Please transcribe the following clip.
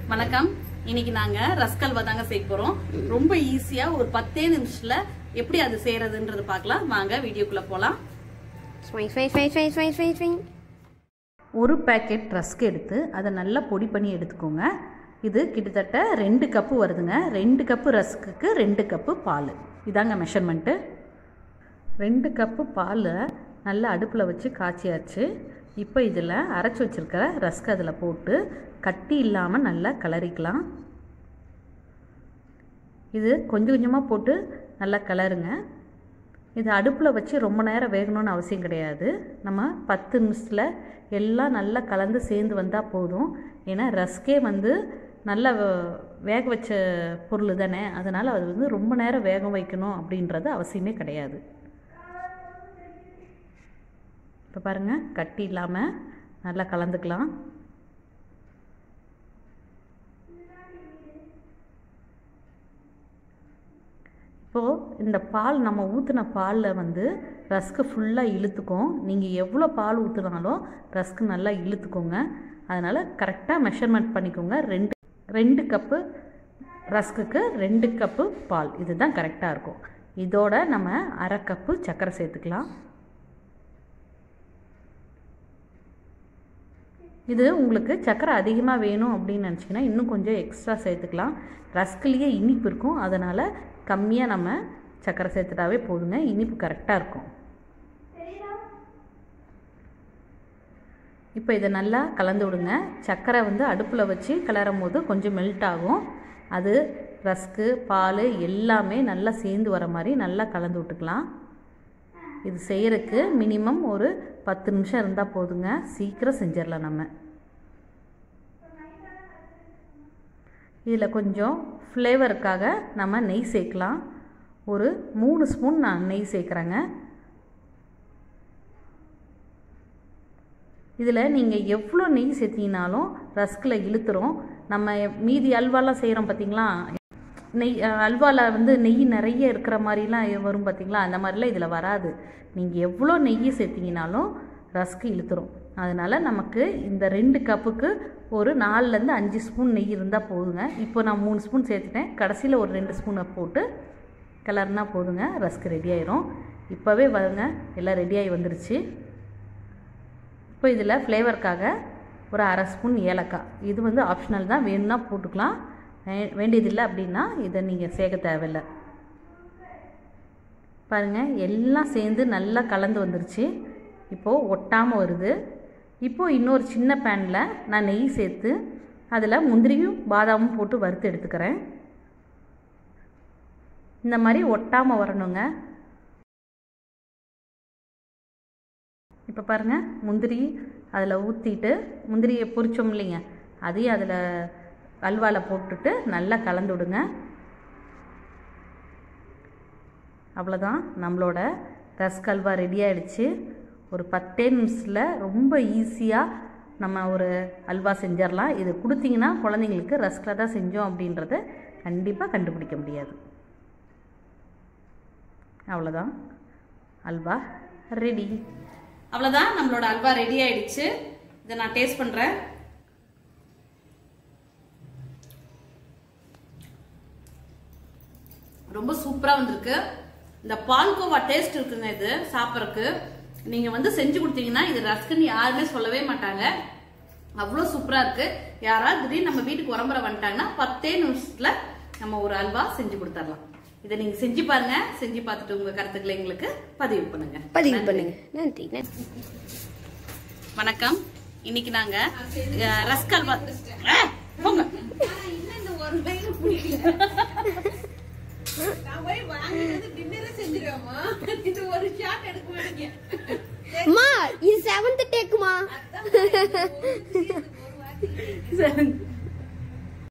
வணக்கம் இன்னைக்கு நாங்க ரஸ்க் அல்வா தாங்க செய்ய போறோம் ரொம்ப ஈஸியா ஒரு பத்தே நிமிஷத்துல எப்படி அது செய்யறதுன்றது பார்க்கலாம் வாங்க வீடியோக்குள்ள போலாம் Swing, swing, swing, swing, swing, swing, swing. ஒரு பேக்கெட் ரஸ்க் எடுத்து அதை நல்லா பொடி பண்ணி எடுத்துக்கோங்க இது கிட்டத்தட்ட ரெண்டு கப்பு வருதுங்க ரெண்டு கப்பு ரஸ்க்குக்கு ரெண்டு கப்பு பால் இதாங்க மெஷர்மெண்ட்டு ரெண்டு கப்பு பால் நல்லா அடுப்பில் வச்சு காய்ச்சியாச்சு இப்போ இதில் அரைச்சி வச்சுருக்கிற ரஸ்க் அதில் போட்டு கட்டி இல்லாமல் நல்லா கிளறிக்கலாம் இது கொஞ்சம் கொஞ்சமாக போட்டு நல்லா கிளறுங்க இது அடுப்பில் வச்சு ரொம்ப நேரம் வேகணும்னு அவசியம் கிடையாது நம்ம பத்து நிமிஷத்தில் எல்லாம் நல்லா கலந்து சேர்ந்து வந்தால் போதும் ஏன்னா ரஸ்கே வந்து நல்லா வே- வேக வச்ச பொருள் தானே அதனால் அது வந்து ரொம்ப நேரம் வேக வைக்கணும் அப்படின்றது அவசியமே கிடையாது இப்போ பாருங்கள் கட்டி இல்லாமல் நல்லா கலந்துக்கலாம் இப்போது இந்த பால் நம்ம ஊற்றின பாலில் வந்து ரஸ்க்கு ஃபுல்லாக இழுத்துக்கும் நீங்கள் எவ்வளோ பால் ஊற்றுனாலும் ரஸ்க்கு நல்லா இழுத்துக்கோங்க அதனால் கரெக்டாக மெஷர்மெண்ட் பண்ணிக்கோங்க ரெண்டு ரெண்டு கப்பு ரஸ்க்குக்கு ரெண்டு கப்பு பால் இதுதான் கரெக்டாக இருக்கும் இதோட நம்ம அரை கப்பு சர்க்கரை சேர்த்துக்கலாம் இது உங்களுக்கு சர்க்கரை அதிகமாக வேணும் அப்படின்னு நினச்சிங்கன்னா இன்னும் கொஞ்சம் எக்ஸ்ட்ரா சேர்த்துக்கலாம் ரஸ்க்லேயே இனிப்பு இருக்கும் அதனால் கம்மியாக நம்ம சர்க்கரை சேர்த்துட்டாவே போதுங்க இனிப்பு கரெக்டாக இருக்கும் இப்போ இதை நல்லா கலந்து விடுங்க சர்க்கரை வந்து அடுப்பில் வச்சு கிளறும் போது கொஞ்சம் மெல்ட் ஆகும் அது ரஸ்க்கு பால் எல்லாமே நல்லா சேர்ந்து வர மாதிரி நல்லா கலந்து விட்டுக்கலாம் இது செய்யறதுக்கு மினிமம் ஒரு பத்து நிமிஷம் இருந்தால் போதுங்க சீக்கிரம் செஞ்சிடலாம் நம்ம இதில் கொஞ்சம் ஃப்ளேவருக்காக நம்ம நெய் சேர்க்கலாம் ஒரு மூணு ஸ்பூன் நான் நெய் சேர்க்குறேங்க இதில் நீங்கள் எவ்வளோ நெய் சேர்த்திங்கனாலும் ரஸ்கில் இழுத்துரும் நம்ம மீதி அல்வாலாம் செய்கிறோம் பார்த்தீங்களா நெய் அல்வாவில் வந்து நெய் நிறைய இருக்கிற மாதிரிலாம் வரும் பார்த்தீங்களா அந்த மாதிரிலாம் இதில் வராது நீங்கள் எவ்வளோ நெய் சேர்த்திங்கனாலும் ரஸ்க்கு இழுத்துரும் அதனால் நமக்கு இந்த ரெண்டு கப்புக்கு ஒரு நாலுலேருந்து அஞ்சு ஸ்பூன் நெய் இருந்தால் போதுங்க இப்போ நான் மூணு ஸ்பூன் சேர்த்துட்டேன் கடைசியில் ஒரு ரெண்டு ஸ்பூனை போட்டு கிளறுனா போதுங்க ரஸ்க்கு ரெடி ஆயிரும் இப்போவே வருங்க எல்லாம் ரெடியாகி வந்துருச்சு இப்போ இதில் ஃப்ளேவருக்காக ஒரு அரை ஸ்பூன் ஏலக்காய் இது வந்து ஆப்ஷனல் தான் வேணும்னா போட்டுக்கலாம் வே- வேண்டியதில்லை அப்படின்னா இதை நீங்கள் சேர்க்க தேவையில்லை பாருங்கள் எல்லாம் சேர்ந்து நல்லா கலந்து வந்துருச்சு இப்போது ஒட்டாமல் வருது இப்போது இன்னொரு சின்ன பேனில் நான் நெய் சேர்த்து அதில் முந்திரியும் பாதாமும் போட்டு வறுத்து எடுத்துக்கிறேன் இந்த மாதிரி ஒட்டாமல் வரணுங்க இப்போ பாருங்கள் முந்திரி அதில் ஊற்றிட்டு முந்திரியை பொரிச்சோம் இல்லைங்க அதையும் அதில் அல்வாவில் போட்டுட்டு நல்லா கலந்து விடுங்க அவ்வளோதான் நம்மளோட ரஸ்க் அல்வா ரெடி ஆயிடுச்சு ஒரு பத்தே நிமிஷத்தில் ரொம்ப ஈஸியாக நம்ம ஒரு அல்வா செஞ்சிடலாம் இது கொடுத்தீங்கன்னா குழந்தைங்களுக்கு ரஸ்கில் தான் செஞ்சோம் அப்படின்றத கண்டிப்பாக கண்டுபிடிக்க முடியாது அவ்வளோதான் அல்வா ரெடி அவ்வளோதான் நம்மளோட அல்வா ரெடி ஆயிடுச்சு இதை நான் டேஸ்ட் பண்ணுறேன் ரொம்ப சூப்பராக வந்திருக்கு இந்த பால்கோவா டேஸ்ட் இருக்குங்க இது சாப்பிட்றதுக்கு நீங்கள் வந்து செஞ்சு கொடுத்தீங்கன்னா இது ரஸ்க்குன்னு யாருமே சொல்லவே மாட்டாங்க அவ்வளோ சூப்பராக இருக்கு யாராவது திடீர்னு நம்ம வீட்டுக்கு உரம்புற வந்துட்டாங்கன்னா பத்தே நிமிஷத்துல நம்ம ஒரு அல்வா செஞ்சு கொடுத்துடலாம் இதை நீங்கள் செஞ்சு பாருங்க செஞ்சு பார்த்துட்டு உங்கள் கருத்துக்களை எங்களுக்கு பதிவு பண்ணுங்க பதிவு பண்ணுங்க நன்றி நன்றி வணக்கம் இன்னைக்கு நாங்க அஹ், ரஸ்க் அல்வா அஹ், போங்க அம்மா இது செவன்த் டேக்குமா சரி.